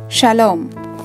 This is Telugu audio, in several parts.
షలోం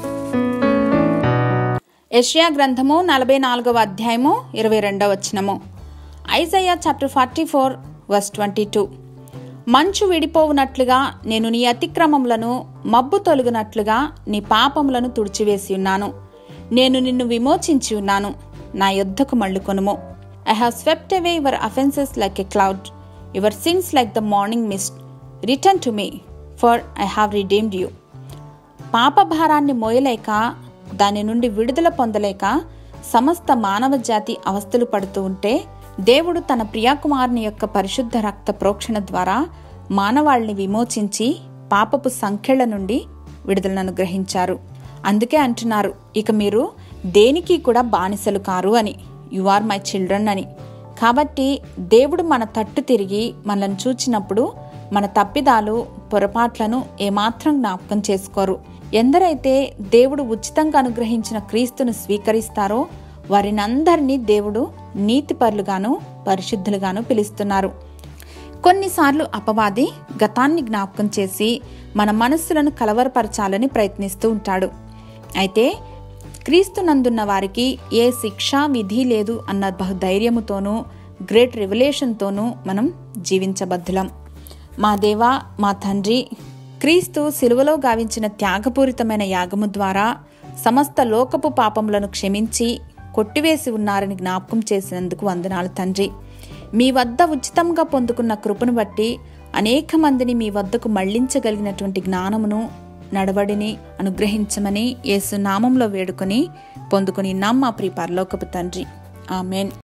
యష్యా గ్రంథము నలభై నాలుగవ అధ్యాయము ఇరవై రెండవ వచనము Isaiah chapter forty four verse twenty two మంచు విడిపోవునట్లుగా నేను నీ అతిక్రమములను మబ్బు తొలగినట్లుగా నీ పాపములను తుడిచివేసి ఉన్నాను నేను నిన్ను విమోచించి ఉన్నాను నా యొద్దకు మళ్ళుకొనుము I have swept away your offences like a cloud your sins like the morning mist return to me for I have redeemed you పాపభారాన్ని మోయలేక దాని నుండి విడుదల పొందలేక సమస్త మానవ జాతి అవస్థలు పడుతూ ఉంటే దేవుడు తన ప్రియాకుమారుని యొక్క పరిశుద్ధ రక్త ప్రోక్షణ ద్వారా మానవాళిని విమోచించి పాపపు సంఖ్యల నుండి విడుదలను గ్రహించారు అందుకే అంటున్నారు ఇక మీరు దేనికి కూడా బానిసలు కారు అని యు ఆర్ మై చిల్డ్రన్ అని కాబట్టి దేవుడు మన తట్టు తిరిగి మనల్ని చూచినప్పుడు మన తప్పిదాలు పొరపాట్లను ఏమాత్రం జ్ఞాపకం చేసుకోరు ఎందరైతే దేవుడు ఉచితంగా అనుగ్రహించిన క్రీస్తును స్వీకరిస్తారో వారినందరినీ దేవుడు నీతిపరులుగాను పరిశుద్ధులుగాను పిలుస్తున్నారు కొన్నిసార్లు అపవాది గతాన్ని జ్ఞాపకం చేసి మన మనస్సులను కలవరపరచాలని ప్రయత్నిస్తూ ఉంటాడు అయితే క్రీస్తునందున్న వారికి ఏ శిక్షా విధి లేదు అన్న బహుధైర్యముతోనూ గ్రేట్ రెవల్యూషన్తోనూ మనం జీవించబద్ధులం మా దేవా మా తండ్రి క్రీస్తు సిలువలో గావించిన త్యాగపూరితమైన యాగము ద్వారా సమస్త లోకపు పాపములను క్షమించి కొట్టివేసి ఉన్నారని జ్ఞాపకం చేసినందుకు వందనాలు తండ్రి మీ వద్ద ఉచితంగా పొందుకున్న కృపను బట్టి అనేక మందిని మీ వద్దకు మళ్లించగలిగినటువంటి జ్ఞానమును నడవడిని అనుగ్రహించమని యేసు నామంలో వేడుకొని పొందుకుని నమ్మ ప్రియ పరలోకపు తండ్రి ఆమెన్